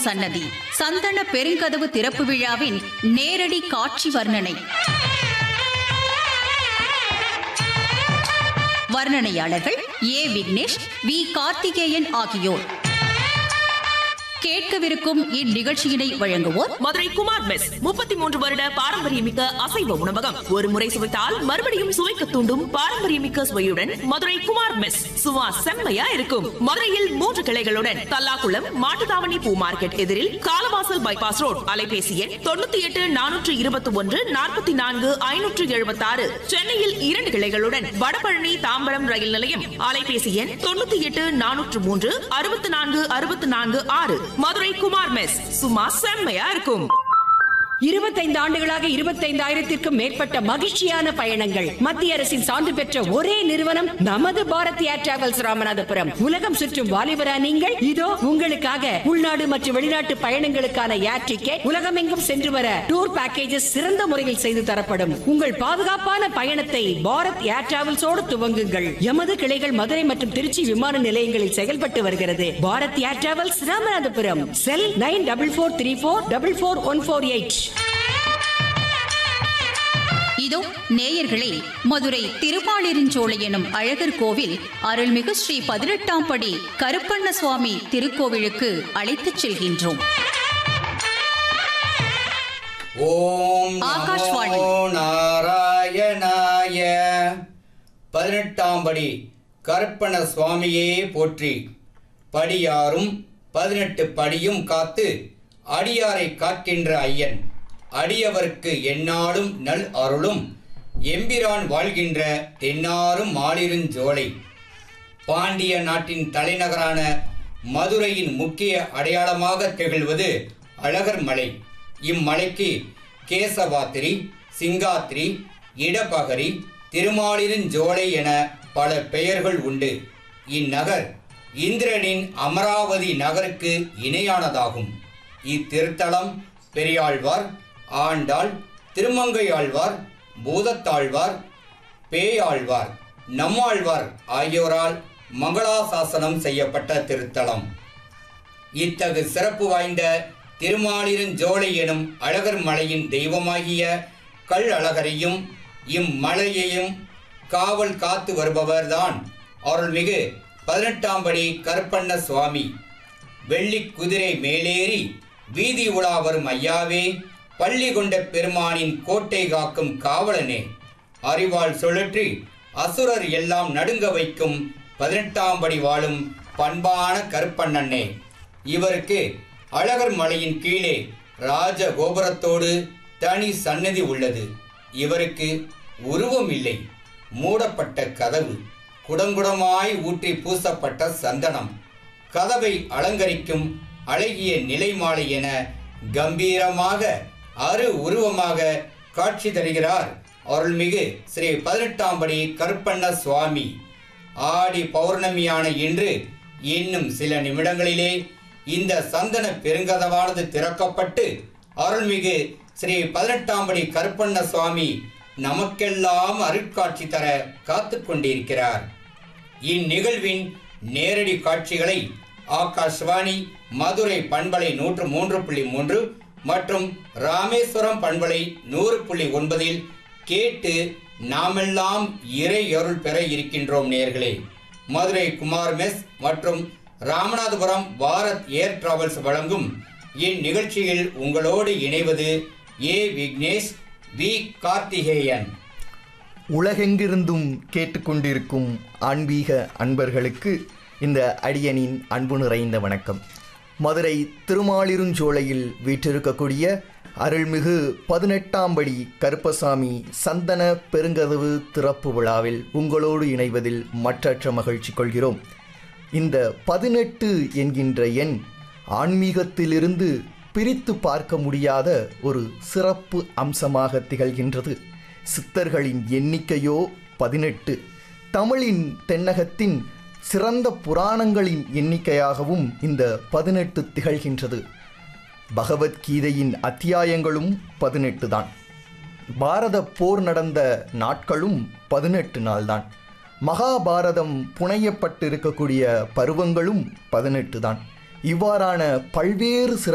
சன்னதி சந்தன பெருங்கதவு திறப்பு விழாவின் நேரடி காட்சி வர்ணனை வர்ணனையாளர்கள் ஏ விக்னேஷ் வி கார்த்திகேயன் ஆகியோர் கேட்கவிருக்கும் இந்நிகழ்ச்சியினை வழங்குவோர் மதுரை குமார் மெஸ் முப்பத்தி மூன்று வருட பாரம்பரியமிக்க அசைவ உணவகம் ஒரு முறை சுவைத்தால் மறுபடியும் சுவைக்க தூண்டும் பாரம்பரியமிக்க சுவையுடன் மதுரை குமார் மெஸ் சுவா செம்மையா இருக்கும் மதுரையில் மூன்று கிளைகளுடன் தல்லாக்குளம் மாட்டுத்தாவணி பூ மார்க்கெட் எதிரில் காலவாசல் பைபாஸ் ரோட் அலைபேசி எண் தொண்ணூத்தி எட்டு நானூற்று இருபத்தி ஒன்று நாற்பத்தி நான்கு ஐநூற்று எழுபத்தி ஆறு சென்னையில் இரண்டு கிளைகளுடன் வடபழனி தாம்பரம் ரயில் நிலையம் அலைபேசி எண் தொண்ணூத்தி எட்டு நானூற்று மூன்று அறுபத்தி நான்கு அறுபத்தி நான்கு ஆறு மதுரை குமார் மெஸ் சும்மா செம்மையா இருக்கும் இருபத்தைந்து ஆண்டுகளாக இருபத்தைந்தாயிரத்திற்கும் மேற்பட்ட மகிழ்ச்சியான பயணங்கள் மத்திய அரசின் சான்று பெற்ற ஒரே நிறுவனம் நமது பாரத் ஏர் டிராவல்ஸ் ராமநாதபுரம் உலகம் சுற்றும் வாலிபரா நீங்கள் இதோ உங்களுக்காக உள்நாடு மற்றும் வெளிநாட்டு பயணங்களுக்கான ஏர் டிக்கெட் உலகமெங்கும் சென்று வர டூர் பேக்கேஜஸ் சிறந்த முறையில் செய்து தரப்படும் உங்கள் பாதுகாப்பான பயணத்தை பாரத் ஏர் டிராவல்ஸோடு துவங்குங்கள் எமது கிளைகள் மதுரை மற்றும் திருச்சி விமான நிலையங்களில் செயல்பட்டு வருகிறது Bharat air travels Ramanathapuram cell nine double four three four double four one four eight இதோ நேயர்களே மதுரை திருமாலிருஞ்சோலை எனும் அழகர் கோவில் அருள்மிகு ஸ்ரீ பதினெட்டாம் படி கருப்பண்ண சுவாமி திருக்கோவிலுக்கு அழைத்துச் செல்கின்றோம் ஓம் ஆகாஷ்வாணி. நமோ நாராயணாய பதினெட்டாம் படி கருப்பண சுவாமியே போற்றி படியாரும் பதினெட்டு படியும் காத்து அடியாரை காக்கின்ற ஐயன் அடியவர்க்கு எந்நாளும் நல் அருளும் எம்பிரான் வாழ்கின்ற தென்னாரும் மாலிருஞ்சோலை பாண்டிய நாட்டின் தலைநகரான மதுரையின் முக்கிய அடையாளமாக திகழ்வது அழகர் மலை இம்மலைக்கு கேசவாத்திரி சிங்காத்திரி இடபகரி திருமாலிருஞ்சோலை என பல பெயர்கள் உண்டு இந்நகர் இந்திரனின் அமராவதி நகருக்கு இணையானதாகும் இத்திருத்தலம் பெரியாழ்வார் ஆண்டாள் திருமங்கையாழ்வார் பூதத்தாழ்வார் பேயாழ்வார் நம்மாழ்வார் ஆகியோரால் மங்களாசாசனம் செய்யப்பட்ட திருத்தலம் இத்தகு சிறப்பு வாய்ந்த திருமாலிருஞ்சோலை எனும் அழகர் மலையின் தெய்வமாகிய கல் அழகரையும் இம்மலையையும் காவல் காத்து வருபவர்தான் அருள்மிகு பதினெட்டாம் படி கருப்பண்ண சுவாமி வெள்ளி குதிரை மேலேறி வீதி உலா வரும் ஐயாவே பள்ளி கொண்ட பெருமானின் கோட்டை காக்கும் காவலனே அறிவாள் சுழற்றி அசுரர் எல்லாம் நடுங்க வைக்கும் பதினெட்டாம் படி வாழும் பண்பான கருப்பண்ணனே இவருக்கு அழகர் மலையின் கீழே ராஜ கோபுரத்தோடு தனி சன்னதி உள்ளது இவருக்கு உருவம் இல்லை மூடப்பட்ட கதவு குடங்குடமாய் ஊற்றி பூசப்பட்ட சந்தனம் கதவை அலங்கரிக்கும் அழகிய நிலைமாலை என கம்பீரமாக அரு உருவமாக காட்சி தருகிறார் அருள்மிகு ஸ்ரீ பதினெட்டாம் படி கருப்பண்ண சுவாமி ஆடி பௌர்ணமியான இன்று இன்னும் சில நிமிடங்களிலே இந்த சந்தன பெருங்கதவானது திறக்கப்பட்டு அருள்மிகு ஸ்ரீ பதினெட்டாம் படி கருப்பண்ண சுவாமி நமக்கெல்லாம் அருட்காட்சி தர காத்து கொண்டிருக்கிறார் இந்நிகழ்வின் நேரடி காட்சிகளை ஆகாஷ்வாணி மதுரை பண்பலை நூற்று மூன்று புள்ளி மூன்று மற்றும் ராமேஸ்வரம் பண்பலை நூறு புள்ளி ஒன்பதில் கேட்டு நாமெல்லாம் இறை அருள் பெற இருக்கின்றோம் நேர்களே மதுரை குமார் மெஸ் மற்றும் ராமநாதபுரம் பாரத் ஏர் டிராவல்ஸ் வழங்கும் இந்நிகழ்ச்சியில் உங்களோடு இணைவது ஏ விக்னேஷ் வி கார்த்திகேயன் உலகெங்கிருந்தும் கேட்டுக்கொண்டிருக்கும் ஆன்மீக அன்பர்களுக்கு இந்த அடியனின் அன்பு நிறைந்த வணக்கம் மதுரை திருமாலிருஞ்சோலையில் வீற்றிருக்கக்கூடிய அருள்மிகு பதினெட்டாம் படி கருப்பசாமி சந்தன பெருங்கதவு திறப்பு விழாவில் உங்களோடு இணைவதில் மற்றற்ற மகிழ்ச்சி கொள்கிறோம் இந்த பதினெட்டு என்கின்ற எண் ஆன்மீகத்திலிருந்து பிரித்து பார்க்க முடியாத ஒரு சிறப்பு அம்சமாக திகழ்கின்றது சித்தர்களின் எண்ணிக்கையோ பதினெட்டு தமிழின் தென்னகத்தின் சிறந்த புராணங்களின் எண்ணிக்கையாகவும் இந்த பதினெட்டு திகழ்கின்றது பகவத்கீதையின் அத்தியாயங்களும் பதினெட்டு தான் பாரத போர் நடந்த நாட்களும் பதினெட்டு நாள்தான் மகாபாரதம் புனையப்பட்டிருக்கக்கூடிய பருவங்களும் பதினெட்டு தான் இவ்வாறான பல்வேறு சிற